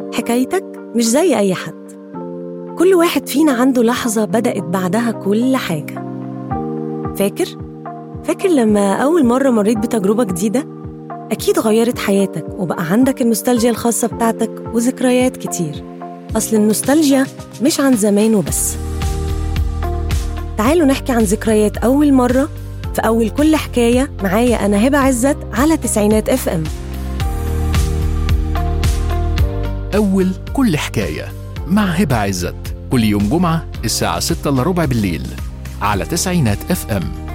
حكايتك مش زي أي حد كل واحد فينا عنده لحظة بدأت بعدها كل حاجة فاكر؟ فاكر لما أول مرة مريت بتجربة جديدة؟ أكيد غيرت حياتك وبقى عندك النوستالجيا الخاصة بتاعتك وذكريات كتير أصل النوستالجيا مش عن زمان وبس تعالوا نحكي عن ذكريات أول مرة في أول كل حكاية معايا أنا هبة عزت على تسعينات اف ام أول كل حكاية مع هبة عزت كل يوم جمعة الساعة 6 إلا ربع بالليل على تسعينات اف ام